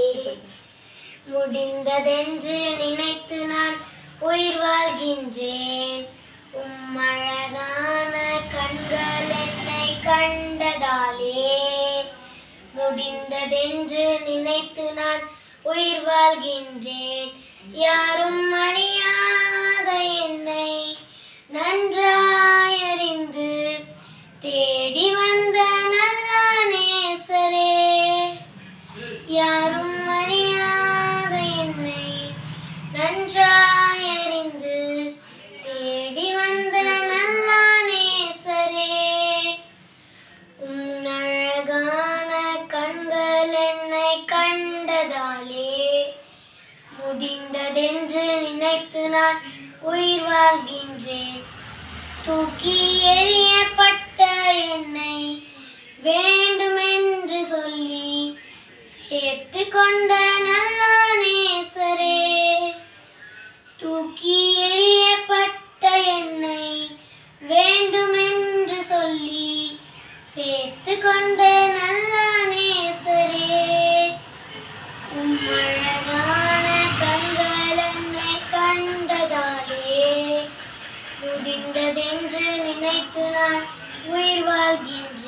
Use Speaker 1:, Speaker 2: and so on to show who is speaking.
Speaker 1: முடிந்ததென்று நினைத்து நான் உயிர் வாழ்கின்றேன் உம் அழகான கண்கள் என்னை கண்டதாலே முடிந்ததென்று நினைத்து நான் உயிர் வாழ்கின்றேன் யாரும் அறியாத என்னை நன்றாய் அறிந்து தேடி வந்த நல்ல நேசரே யாரும் அறியாத என்னை நன்றாய் அறிந்து தேடி வந்த நல்ல நேசரே உன் அழகான கண்கள் என்னை கண்டதாலே முடிந்ததென்று நினைத்து நான் உயிர் வாழ்கின்றேன் தூக்கி எறியப்பட்ட என்னை வேண்டுமென்று சொல்லி சேர்த்து கொண்ட நல்ல நேசரே தூக்கி எறியப்பட்ட என்னை வேண்டுமென்று சொல்லி சேர்த்து கொண்ட நல்ல நேசரே உம் அழகான கண்கள் என்னை கண்டதாலே முடிந்ததென்று நினைத்து நான் உயிர் வாழ்கின்றேன்